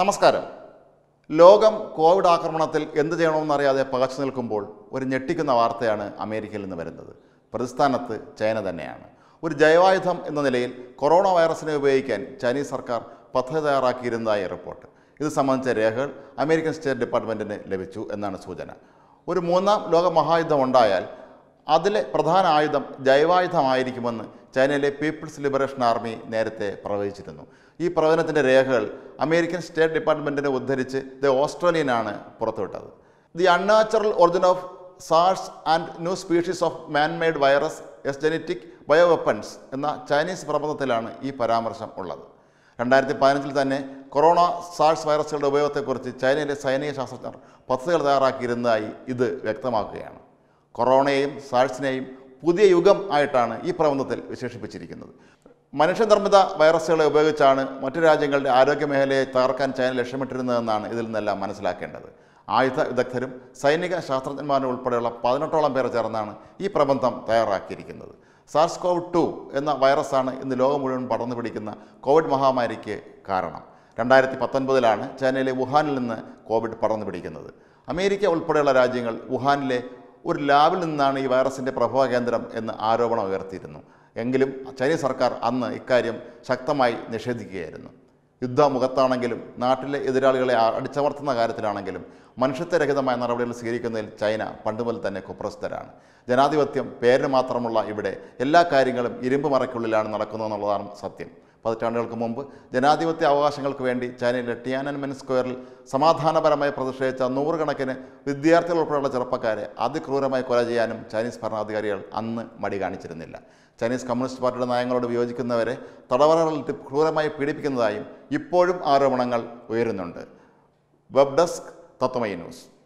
നമസ്കാരം ലോകം കോവിഡ് ആക്രമണത്തിൽ എന്ത് ചെയ്യണമെന്നറിയാതെ പകച്ചു നിൽക്കുമ്പോൾ ഒരു ഞെട്ടിക്കുന്ന വാർത്തയാണ് അമേരിക്കയിൽ നിന്ന് വരുന്നത് പ്രതിസ്ഥാനത്ത് ചൈന തന്നെയാണ് ഒരു ജൈവായുധം എന്ന നിലയിൽ കൊറോണ വൈറസിനെ ഉപയോഗിക്കാൻ ചൈനീസ് സർക്കാർ പദ്ധതി തയ്യാറാക്കിയിരുന്നതായി റിപ്പോർട്ട് ഇത് സംബന്ധിച്ച രേഖകൾ അമേരിക്കൻ സ്റ്റേറ്റ് ഡിപ്പാർട്ട്മെൻറ്റിന് ലഭിച്ചു എന്നാണ് സൂചന ഒരു മൂന്നാം ലോക മഹായുദ്ധം ഉണ്ടായാൽ അതിലെ പ്രധാന ആയുധം ജൈവായുധമായിരിക്കുമെന്ന് ചൈനയിലെ പീപ്പിൾസ് ലിബറേഷൻ ആർമി നേരത്തെ പ്രവചിച്ചിരുന്നു ഈ പ്രവചനത്തിൻ്റെ രേഖകൾ അമേരിക്കൻ സ്റ്റേറ്റ് ഡിപ്പാർട്ട്മെൻറ്റിനെ ഉദ്ധരിച്ച് ദ ഓസ്ട്രേലിയനാണ് പുറത്തുവിട്ടത് the unnatural origin of SARS and new species of manmade virus as genetic bioweapons എന്ന ചൈനീസ് പ്രബന്ധത്തിലാണ് ഈ പരാമർശം ഉള്ളത് രണ്ടായിരത്തി പതിനഞ്ചിൽ തന്നെ കൊറോണ സാഴ്സ് വൈറസുകളുടെ ഉപയോഗത്തെക്കുറിച്ച് ചൈനയിലെ സൈനിക ശാസ്ത്രജ്ഞർ പദ്ധതികൾ തയ്യാറാക്കിയിരുന്നതായി ഇത് വ്യക്തമാക്കുകയാണ് കൊറോണയെയും സാഴ്സിനെയും പുതിയ യുഗം ആയിട്ടാണ് ഈ പ്രബന്ധത്തിൽ വിശേഷിപ്പിച്ചിരിക്കുന്നത് മനുഷ്യനിർമ്മിത വൈറസുകളെ ഉപയോഗിച്ചാണ് മറ്റു രാജ്യങ്ങളുടെ ആരോഗ്യ മേഖലയെ തകർക്കാൻ ചൈന ലക്ഷ്യമിട്ടിരുന്നതെന്നാണ് ഇതിൽ നിന്നെല്ലാം മനസ്സിലാക്കേണ്ടത് ആയുധ വിദഗ്ധരും സൈനിക ശാസ്ത്രജ്ഞന്മാരും ഉൾപ്പെടെയുള്ള പതിനെട്ടോളം പേർ ചേർന്നാണ് ഈ പ്രബന്ധം തയ്യാറാക്കിയിരിക്കുന്നത് സാർസ് കോവ് ടു എന്ന വൈറസാണ് ഇന്ന് ലോകം മുഴുവൻ പടർന്നു പിടിക്കുന്ന കോവിഡ് മഹാമാരിക്ക് കാരണം രണ്ടായിരത്തി പത്തൊൻപതിലാണ് ചൈനയിലെ വുഹാനിൽ നിന്ന് കോവിഡ് പടർന്നു പിടിക്കുന്നത് അമേരിക്ക ഉൾപ്പെടെയുള്ള രാജ്യങ്ങൾ വുഹാനിലെ ഒരു ലാബിൽ നിന്നാണ് ഈ വൈറസിൻ്റെ പ്രഭവ കേന്ദ്രം എന്ന് ആരോപണം ഉയർത്തിയിരുന്നു എങ്കിലും ചൈനീസ് സർക്കാർ അന്ന് ഇക്കാര്യം ശക്തമായി നിഷേധിക്കുകയായിരുന്നു യുദ്ധമുഖത്താണെങ്കിലും നാട്ടിലെ എതിരാളികളെ അടിച്ചമർത്തുന്ന കാര്യത്തിലാണെങ്കിലും മനുഷ്യത്വരഹിതമായ നടപടികൾ സ്വീകരിക്കുന്നതിൽ ചൈന പണ്ടുമുതൽ തന്നെ കുപ്രസിദ്ധരാണ് ജനാധിപത്യം പേരിന് മാത്രമുള്ള ഇവിടെ എല്ലാ കാര്യങ്ങളും ഇരുമ്പ് മറയ്ക്കുള്ളിലാണ് നടക്കുന്നതെന്നുള്ളതാണ് സത്യം പതിറ്റാണ്ടുകൾക്ക് മുമ്പ് ജനാധിപത്യ അവകാശങ്ങൾക്ക് വേണ്ടി ചൈനയിലെ ടിയാനൻമെൻ സ്ക്വയറിൽ സമാധാനപരമായി പ്രതിഷേധിച്ച നൂറുകണക്കിന് വിദ്യാർത്ഥികൾ ഉൾപ്പെടെയുള്ള ചെറുപ്പക്കാരെ അതിക്രൂരമായി കൊല ചെയ്യാനും ചൈനീസ് ഭരണാധികാരികൾ അന്ന് മടി കാണിച്ചിരുന്നില്ല ചൈനീസ് കമ്മ്യൂണിസ്റ്റ് പാർട്ടിയുടെ നയങ്ങളോട് വിയോജിക്കുന്നവരെ തടവറകളിൽ ക്രൂരമായി പീഡിപ്പിക്കുന്നതായും ഇപ്പോഴും ആരോപണങ്ങൾ ഉയരുന്നുണ്ട് വെബ് ഡെസ്ക് തത്വമയി ന്യൂസ്